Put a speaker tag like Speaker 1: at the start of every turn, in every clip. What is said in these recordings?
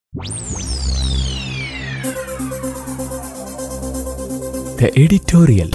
Speaker 1: The editorial.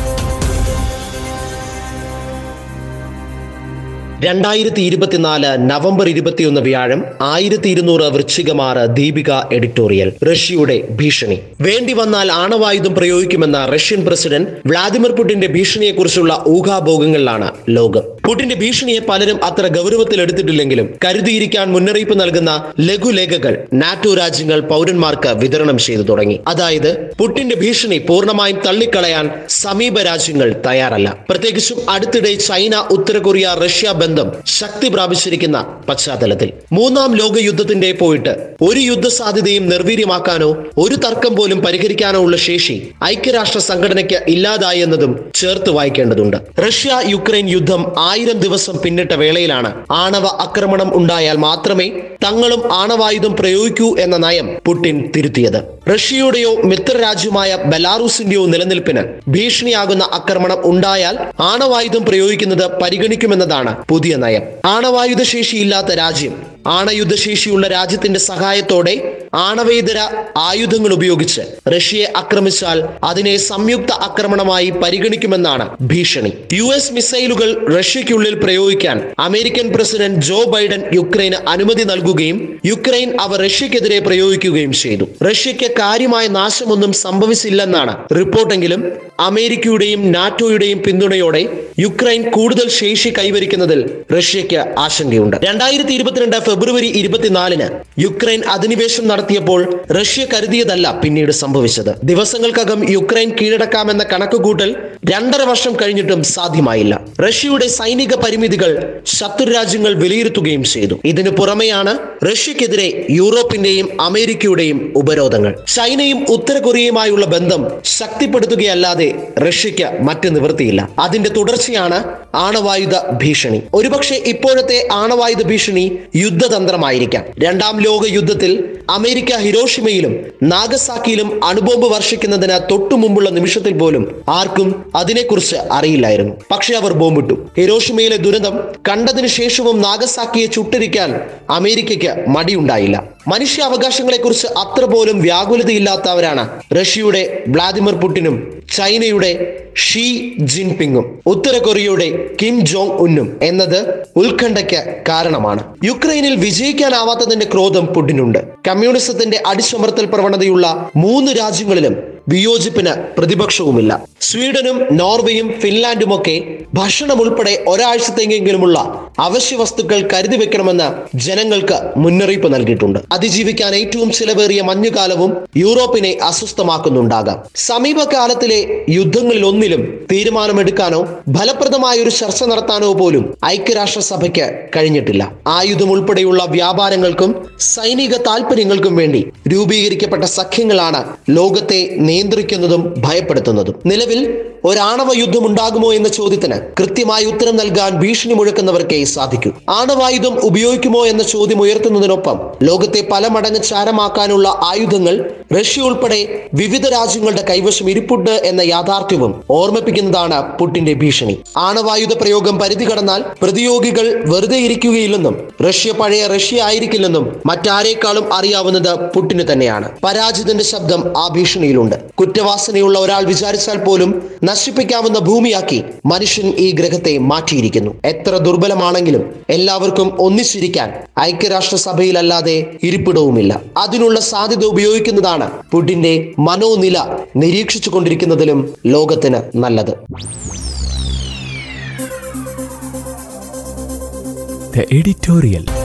Speaker 2: രണ്ടായിരത്തി ഇരുപത്തിനാല് November ഇരുപത്തിയൊന്ന് വ്യാഴം ആയിരത്തി ഇരുന്നൂറ് വൃശ്ചികമാറ് ദീപിക എഡിറ്റോറിയൽ റഷ്യയുടെ ഭീഷണി വേണ്ടി വന്നാൽ ആണവായുധം പ്രയോഗിക്കുമെന്ന റഷ്യൻ പ്രസിഡന്റ് വ്ളാദിമിർ പുടിന്റെ ഭീഷണിയെക്കുറിച്ചുള്ള ഊഹാഭോഗങ്ങളിലാണ് ലോകം പുടിന്റെ ഭീഷണിയെ പലരും അത്ര ഗൗരവത്തിൽ എടുത്തിട്ടില്ലെങ്കിലും കരുതിയിരിക്കാൻ മുന്നറിയിപ്പ് നൽകുന്ന ലഘുലേഖകൾ നാറ്റോ രാജ്യങ്ങൾ പൗരന്മാർക്ക് വിതരണം ചെയ്തു തുടങ്ങി അതായത് പുടിന്റെ ഭീഷണി പൂർണ്ണമായും തള്ളിക്കളയാൻ സമീപ രാജ്യങ്ങൾ തയ്യാറല്ല പ്രത്യേകിച്ചും അടുത്തിടെ ചൈന ഉത്തര കൊറിയ റഷ്യ ബന്ധം ശക്തി പ്രാപിച്ചിരിക്കുന്ന പശ്ചാത്തലത്തിൽ മൂന്നാം ലോക യുദ്ധത്തിന്റെ പോയിട്ട് ഒരു യുദ്ധ സാധ്യതയും നിർവീര്യമാക്കാനോ ഒരു തർക്കം പോലും പരിഹരിക്കാനോ ഉള്ള ശേഷി ഐക്യരാഷ്ട്ര സംഘടനയ്ക്ക് ഇല്ലാതായി എന്നതും ചേർത്ത് വായിക്കേണ്ടതുണ്ട് റഷ്യ യുക്രൈൻ യുദ്ധം ആയിരം ദിവസം പിന്നിട്ട വേളയിലാണ് ആണവ ആക്രമണം ഉണ്ടായാൽ മാത്രമേ തങ്ങളും ആണവായുധം പ്രയോഗിക്കൂ എന്ന നയം പുടിൻ തിരുത്തിയത് റഷ്യയുടെയോ മിത്രരാജ്യമായ ബെലാറൂസിന്റെയോ നിലനിൽപ്പിന് ഭീഷണിയാകുന്ന ആക്രമണം ഉണ്ടായാൽ ആണവായുധം പ്രയോഗിക്കുന്നത് പരിഗണിക്കുമെന്നതാണ് പുതിയ നയം ആണവായുധ ശേഷിയില്ലാത്ത രാജ്യം ആണയുദ്ധശേഷിയുള്ള രാജ്യത്തിന്റെ സഹായത്തോടെ ആണവേതര ആയുധങ്ങൾ ഉപയോഗിച്ച് റഷ്യയെ ആക്രമിച്ചാൽ അതിനെ സംയുക്ത ആക്രമണമായി പരിഗണിക്കുമെന്നാണ് ഭീഷണി യു എസ് മിസൈലുകൾ റഷ്യയ്ക്കുള്ളിൽ പ്രയോഗിക്കാൻ അമേരിക്കൻ പ്രസിഡന്റ് ജോ ബൈഡൻ യുക്രൈന് അനുമതി നൽകുകയും യുക്രൈൻ അവ റഷ്യക്കെതിരെ പ്രയോഗിക്കുകയും ചെയ്തു റഷ്യയ്ക്ക് കാര്യമായ നാശമൊന്നും സംഭവിച്ചില്ലെന്നാണ് റിപ്പോർട്ടെങ്കിലും അമേരിക്കയുടെയും നാറ്റോയുടെയും പിന്തുണയോടെ യുക്രൈൻ കൂടുതൽ ശേഷി കൈവരിക്കുന്നതിൽ റഷ്യയ്ക്ക് ആശങ്കയുണ്ട് രണ്ടായിരത്തി ഇരുപത്തിരണ്ട് ഫെബ്രുവരി ഇരുപത്തിനാലിന് യുക്രൈൻ അധിനിവേശം നടത്തിയപ്പോൾ റഷ്യ കരുതിയതല്ല പിന്നീട് സംഭവിച്ചത് ദിവസങ്ങൾക്കകം യുക്രൈൻ കീഴടക്കാമെന്ന കണക്കുകൂട്ടൽ രണ്ടര വർഷം കഴിഞ്ഞിട്ടും സാധ്യമായില്ല റഷ്യയുടെ സൈനിക പരിമിതികൾ ശത്രു രാജ്യങ്ങൾ വിലയിരുത്തുകയും ചെയ്തു ഇതിനു പുറമെയാണ് റഷ്യക്കെതിരെ യൂറോപ്പിന്റെയും അമേരിക്കയുടെയും ഉപരോധങ്ങൾ ചൈനയും ഉത്തര കൊറിയയുമായുള്ള ബന്ധം ശക്തിപ്പെടുത്തുകയല്ലാതെ റഷ്യയ്ക്ക് മറ്റ് നിവൃത്തിയില്ല അതിന്റെ തുടർച്ചയാണ് ആണവായുധ ഭീഷണി ഒരുപക്ഷെ ഇപ്പോഴത്തെ ആണവായുധ ഭീഷണി യുദ്ധതന്ത്രമായിരിക്കാം രണ്ടാം ലോക യുദ്ധത്തിൽ അമേരിക്ക ഹിരോഷിമയിലും നാഗസാക്കിയിലും അണുബോംബ് വർഷിക്കുന്നതിന് തൊട്ടു മുമ്പുള്ള നിമിഷത്തിൽ പോലും ആർക്കും അതിനെക്കുറിച്ച് അറിയില്ലായിരുന്നു പക്ഷെ അവർ ബോംബിട്ടു ഹിരോഷിമയിലെ ദുരന്തം കണ്ടതിനു ശേഷവും നാഗസാക്കിയെ ചുട്ടരിക്കാൻ അമേരിക്കയ്ക്ക് മടിയുണ്ടായില്ല മനുഷ്യാവകാശങ്ങളെക്കുറിച്ച് അത്ര പോലും വ്യാകുലതയില്ലാത്തവരാണ് റഷ്യയുടെ വ്ളാദിമിർ പുടിനും ചൈനയുടെ ഷീ ജിൻപിങ്ങും ഉത്തര കൊറിയയുടെ കിം ജോങ് ഉന്നും എന്നത് ഉത്കണ്ഠയ്ക്ക് കാരണമാണ് യുക്രൈനിൽ വിജയിക്കാനാവാത്തതിന്റെ ക്രോധം പുടിനുണ്ട് കമ്മ്യൂണിസത്തിന്റെ അടിച്ചമർത്തൽ പ്രവണതയുള്ള മൂന്ന് രാജ്യങ്ങളിലും വിയോജിപ്പിന് പ്രതിപക്ഷവുമില്ല സ്വീഡനും നോർവേയും ഫിൻലാൻഡുമൊക്കെ ഭക്ഷണം ഉൾപ്പെടെ ഒരാഴ്ചത്തെങ്കിലുമുള്ള അവശ്യ വസ്തുക്കൾ കരുതി വെക്കണമെന്ന് ജനങ്ങൾക്ക് മുന്നറിയിപ്പ് നൽകിയിട്ടുണ്ട് അതിജീവിക്കാൻ ഏറ്റവും ചിലവേറിയ മഞ്ഞുകാലവും യൂറോപ്പിനെ അസ്വസ്ഥമാക്കുന്നുണ്ടാകാം സമീപകാലത്തിലെ യുദ്ധങ്ങളിൽ ഒന്നിലും തീരുമാനമെടുക്കാനോ ഫലപ്രദമായ ഒരു ചർച്ച നടത്താനോ പോലും ഐക്യരാഷ്ട്രസഭയ്ക്ക് കഴിഞ്ഞിട്ടില്ല ആയുധം ഉൾപ്പെടെയുള്ള വ്യാപാരങ്ങൾക്കും സൈനിക താല്പര്യങ്ങൾക്കും വേണ്ടി രൂപീകരിക്കപ്പെട്ട സഖ്യങ്ങളാണ് ലോകത്തെ നിയന്ത്രിക്കുന്നതും ഭയപ്പെടുത്തുന്നതും നിലവിൽ ഒരാണവ യുദ്ധം ഉണ്ടാകുമോ എന്ന ചോദ്യത്തിന് കൃത്യമായ ഉത്തരം നൽകാൻ ഭീഷണി മുഴക്കുന്നവർക്കേ സാധിക്കൂ ആണവായുധം ഉപയോഗിക്കുമോ എന്ന ചോദ്യം ഉയർത്തുന്നതിനൊപ്പം ലോകത്തെ പല മടങ്ങ് ചാരമാക്കാനുള്ള ആയുധങ്ങൾ റഷ്യ ഉൾപ്പെടെ വിവിധ രാജ്യങ്ങളുടെ കൈവശം ഇരിപ്പുണ്ട് എന്ന യാഥാർത്ഥ്യവും ഓർമ്മിപ്പിക്കുന്നതാണ് പുടിന്റെ ഭീഷണി ആണവായുധ പ്രയോഗം പരിധി കടന്നാൽ പ്രതിയോഗികൾ വെറുതെ ഇരിക്കുകയില്ലെന്നും റഷ്യ പഴയ റഷ്യ ആയിരിക്കില്ലെന്നും മറ്റാരേക്കാളും അറിയാവുന്നത് പുട്ടിന് തന്നെയാണ് പരാജിതന്റെ ശബ്ദം ആ ഭീഷണിയിലുണ്ട് കുറ്റവാസനയുള്ള ഒരാൾ വിചാരിച്ചാൽ പോലും നശിപ്പിക്കാവുന്ന ഭൂമിയാക്കി മനുഷ്യൻ ഈ ഗ്രഹത്തെ മാറ്റിയിരിക്കുന്നു എത്ര ദുർബലമാണെങ്കിലും എല്ലാവർക്കും ഒന്നിച്ചിരിക്കാൻ ഐക്യരാഷ്ട്രസഭയിലല്ലാതെ ഇരിപ്പിടവുമില്ല അതിനുള്ള സാധ്യത ഉപയോഗിക്കുന്നതാണ് പുടിന്റെ മനോനില നിരീക്ഷിച്ചു കൊണ്ടിരിക്കുന്നതിലും ലോകത്തിന് നല്ലത്
Speaker 1: The editorial.